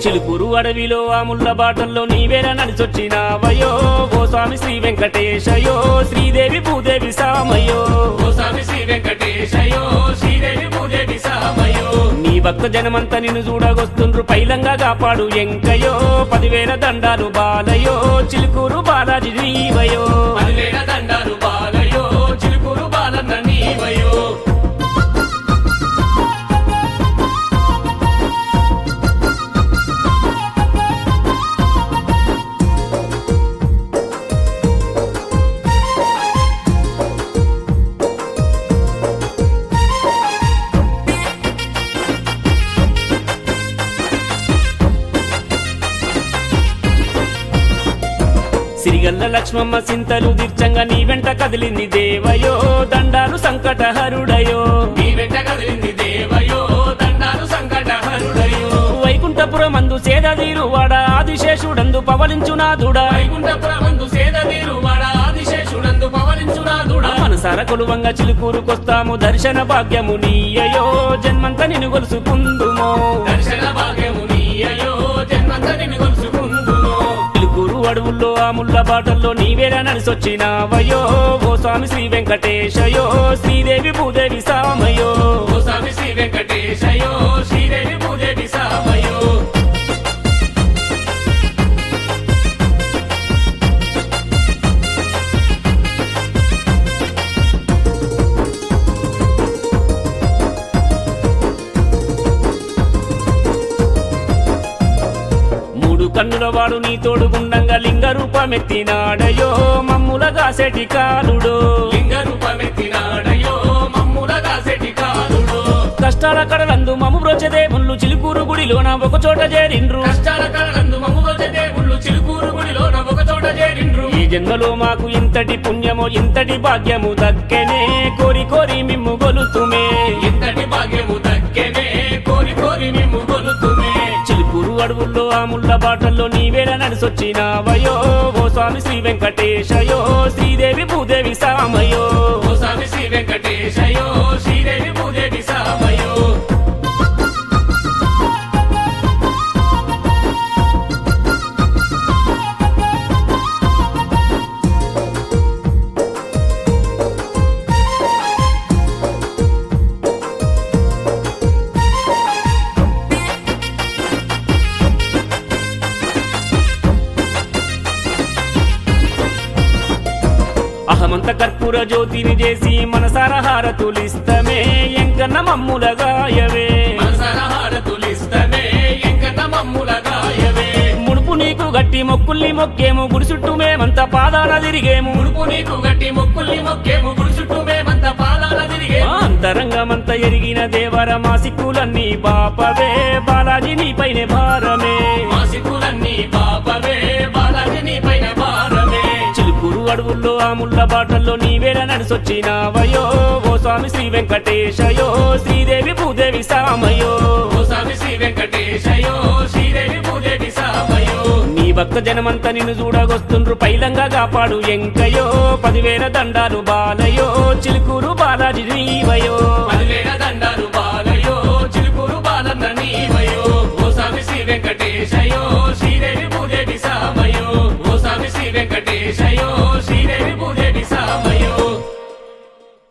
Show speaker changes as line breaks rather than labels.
చిలుకూరు అడవిలో ఆ ముళ్ళ బాటల్లో నీవేర నడిచొచ్చినావయో ఓ స్వామి శ్రీ వెంకటేశయో శ్రీదేవి భూదేవి సామయో
ఓ స్వామి శ్రీ వెంకటేశయో శ్రీదేవి భూదేవి సామయో
నీ భక్త జనమంతా నిన్ను చూడగొస్తుండ్రు పైలంగా కాపాడు ఎంకయో పదివేల దండాలు బాలయో చిలుకూరు బాలాజీ నీవయో
పదివేల దండాలు బాలయో చిలుకూరు బాలన్న నీవయో
సిరిగల్ల లక్ష్మమ్మ సింతలు దీర్చంగా నీ వెంట కదిలింది దేవయో దండాలు సంకటహరుడయో
నీ వెంట కదిలింది దేవయో దండాలు సంకటహరుడయో
వైకుంఠపురం అందు సేదీరు వాడ ఆదిశేషుడందు పవలించునాథుడా
వైకుంఠపురమందు సేదతీరు వాడ ఆదిశేషుడందు పవలించునాథుడా
మనసార కొలువంగా చిలుకూరుకొస్తాము దర్శన భాగ్యము నీయయో జన్మంత నిన్ను గొలుసుకుందుమో
దర్శన భాగ్యము నీయయో జన్మంత నిన్ను కొలుసుకుందును
చిలుకూరు అడవుల్లో ఆ ముళ్ళ బాటల్లో నీవేరా నడిసొచ్చినావయో ఓ స్వామి శ్రీ వెంకటేశయో శ్రీదేవి భూదేవి సామయో
ఓ స్వామి శ్రీ వెంకటేశయో శ్రీదేవి భూదేవి సామయో
మూడు కన్నుల వాడు నీ తోడుగుండంగా లింగ రూపమెత్తినాడయో మమ్ముల గాసెటి కాలుడో
లింగ రూపమెత్తినాడయో మమ్ముల దాసెటి కాలుడు
కష్టాల కడలందు మమ్ము బ్రోచదే ముళ్ళు చిలుకూరు గుడిలోన ఒక చోట చేరిండ్రు
కష్టాల కళలందు మమ్ము వచ్చే దేవుళ్ళు చిలుకూరు గుడిలోన ఒక చోట చేరిండ్రు
ఈ జన్మలో మాకు ఇంతటి పుణ్యమో ఇంతటి భాగ్యము దక్కెనే కోరి కోరి మిమ్ము గొలుతుమే
ఇంతటి భాగ్యము దక్కెనే కోరి కోరి మిమ్ము కొలుతుమే
చిలుకూరు అడవుల్లో ఆ ముళ్ళ బాటల్లో నీవేల నడిసొచ్చినావయో ఓ స్వామి శ్రీ వెంకటేశయో శ్రీదేవి భూదేవి సామయో
ఓ స్వామి శ్రీ వెంకటేశయో శ్రీదేవి భూదేవి సామయో
అహమంత కర్పూర జ్యోతిని చేసి మనసార హారతులిస్తమే ఎంకన్న మమ్ముల గాయవే
మనసర హారతులిస్తమే ఎంకన్న మమ్ముల గాయవే
ముడుపు నీకు గట్టి మొక్కుల్ని మొక్కేము గుడి చుట్టూ మేమంత పాదాల తిరిగేము
ముడుపు నీకు గట్టి మొక్కుల్ని మొక్కేము గుడి చుట్టూ మేమంత పాదాల తిరిగే
అంతరంగమంత ఎరిగిన దేవర మా సిక్కులన్నీ బాపవే బాలాజీ నీపైనే భారమే
మా సిక్కులన్నీ పాపవే బాలాజీ నీ పైన భారమే
చిలుకూరు అడవుల్లో ఆ ముళ్ళ బాటల్లో నీవేల నడిసొచ్చినావయో ఓ స్వామి శ్రీ వెంకటేశయో శ్రీదేవి భూదేవి సామయో
ఓ స్వామి శ్రీ వెంకటేశయో శ్రీదేవి భూదేవి సామయో
నీ భక్త జనమంతా నిన్ను చూడగొస్తుండ్రు పైలంగా కాపాడు ఎంకయో పదివేల దండాలు బాలయో చిలుకూరు బాలాజీ నీవయో
పదివేల